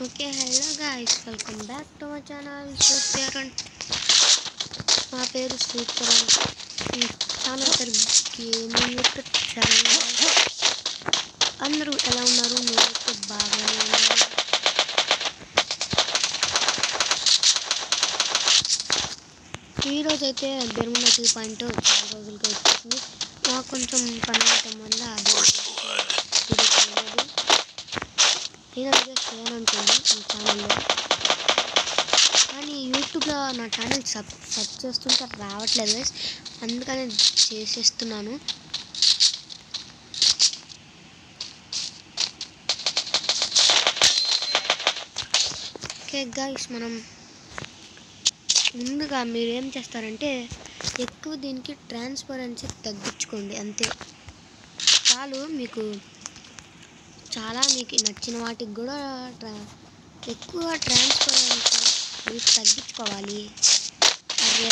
Okay hello guys welcome back to my channel Sricharan మా పేరు శ్రీచరణ్ ఈ ఛానల్ పేరు గేమింగ్ విత్ చరణ్ అందరూ ఎలా ఉన్నారు నేనైతే బాగానే ఉన్నాను ఈరోజు అయితే బెర్ముడా టూ పాయింట్ చాలా రోజులకి వచ్చేసింది నాకు కొంచెం పని ఉండటం వల్ల అది వీడియో చేయలేదు నేను వీడియో చేయాలనుకున్నాను ఈ ఛానల్లో కానీ యూట్యూబ్లో నా ఛానల్ సబ్ సబ్ చేస్తుంటే రావట్లేదు guys. అందుకనే చేసేస్తున్నాను ఓకే గైస్ మనం ముందుగా మీరు ఏం చేస్తారంటే ఎక్కువ దీనికి ట్రాన్స్పరెన్సీ తగ్గించుకోండి అంతే చాలు మీకు చాలా మీకు నచ్చిన వాటికి కూడా ట్రా ఎక్కువ ట్రాన్స్పరెన్సీ మీరు తగ్గించుకోవాలి అదే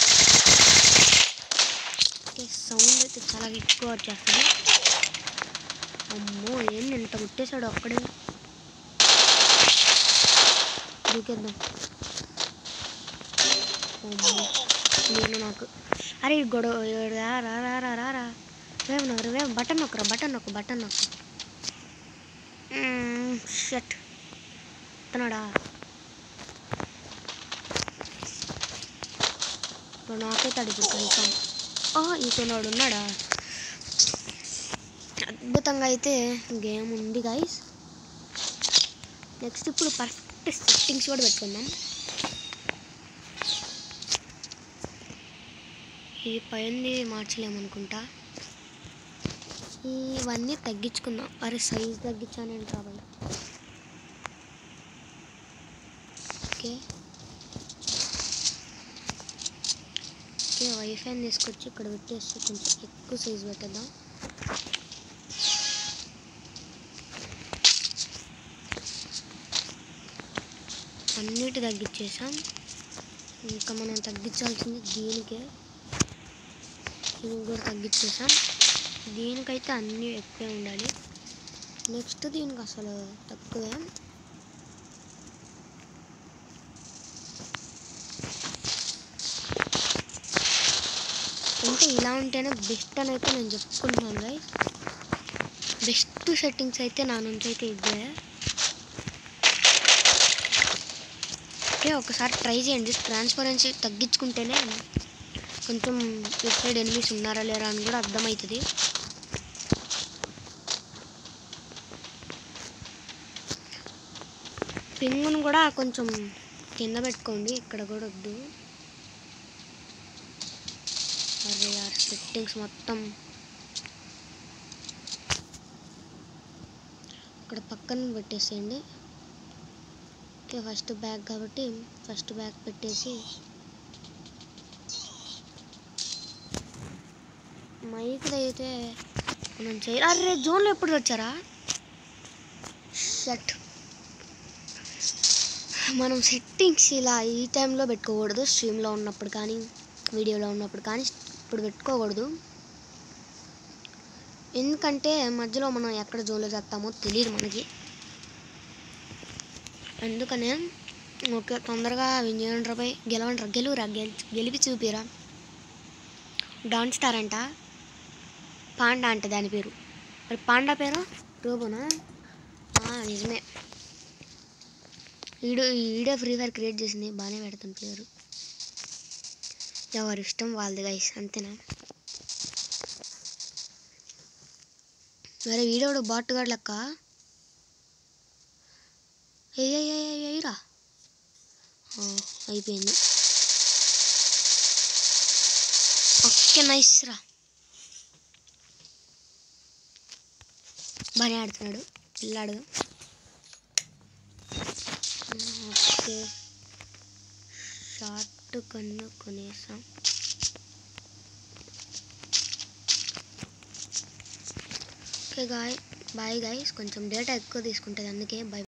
ఓకే సౌండ్ అయితే చాలా ఎక్కువ వచ్చేస్తుంది అమ్మో ఏం ఎంత కొట్టేశాడు ఒక్కడే దూకేద్దాం అమ్మో నేను నాకు అరే ఈ గొడవ రా రా రా రా రా రా రేపు నొక్కరు రేపు బటన్ నొక్కరా బటన్ నొక్కు బటన్ నొక్కు షట్ వస్తున్నాడా ఇప్పుడు నాకైతాడు ఇప్పుడు కనీసం ఓ ఇతనుడు ఉన్నాడా అద్భుతంగా అయితే గేమ్ ఉంది గైస్ నెక్స్ట్ ఇప్పుడు పర్ఫెక్ట్ సెట్టింగ్స్ కూడా పెట్టుకుందాం ఈ పైంది మార్చలేమనుకుంటా ఇవన్నీ తగ్గించుకుందాం అరే సైజ్ తగ్గించాను కాబట్టి ఓకే ఓకే వైఫైని తీసుకొచ్చి ఇక్కడ పెట్టేసి కొంచెం ఎక్కువ సైజ్ పెట్టేద్దాం అన్నిటి తగ్గించేసాం ఇంకా మనం తగ్గించాల్సింది దీనికే దీనికి కూడా తగ్గించేసాం దీనికైతే అన్నీ ఎక్కువే ఉండాలి నెక్స్ట్ దీనికి అసలు తక్కువే అంటే ఇలా ఉంటేనే బెస్ట్ అని అయితే నేను చెప్పుకుంటున్నాను గైస్ బెస్ట్ సెట్టింగ్స్ అయితే నా నుంచి అయితే ఇదే ఓకే ఒకసారి ట్రై చేయండి ట్రాన్స్పరెన్సీ తగ్గించుకుంటేనే కొంచెం ఇటు సైడ్ ఎనిమిస్ ఉన్నారా లేరా అని కూడా అర్థమవుతుంది పింగును కూడా కొంచెం కింద పెట్టుకోండి ఇక్కడ కూడా వద్దు అరే యార్ సెట్టింగ్స్ మొత్తం ఇక్కడ పక్కన పెట్టేసేయండి ఓకే ఫస్ట్ బ్యాగ్ కాబట్టి ఫస్ట్ బ్యాగ్ పెట్టేసి మైక్ అయితే మనం చేయ అరే జోన్లో ఎప్పుడు వచ్చారా షట్ మనం సెట్టింగ్స్ ఇలా ఈ టైంలో పెట్టుకోకూడదు స్ట్రీమ్లో ఉన్నప్పుడు కానీ వీడియోలో ఉన్నప్పుడు కానీ ఇప్పుడు పెట్టుకోకూడదు ఎందుకంటే మధ్యలో మనం ఎక్కడ జోన్లో చేస్తామో తెలియదు మనకి అందుకనే ఓకే తొందరగా విజయండ్రా పై గెలవండ్రా గెలువురా గెలి గెలిపి చూపిరా డాన్ స్టార్ అంట పాండా అంట దాని పేరు మరి పాండా పేరు రోబోనా ఆ, నిజమే ఈడు ఈడే ఫ్రీ ఫైర్ క్రియేట్ చేసింది బాగానే పెడతాను పేరు ఎవరి ఇష్టం వాళ్ళది గైస్ అంతేనా మరి వీడోడు బాటుగాడు లెక్క అయ్యయ్యయ్యరా అయిపోయింది ఓకే నైస్ రా బాగానే ఆడుతున్నాడు పిల్లాడు ఓకే షార్ట్ కన్ను కొనేసాం ఓకే గాయ్ బాయ్ గైస్ కొంచెం డేటా ఎక్కువ తీసుకుంటుంది అందుకే బై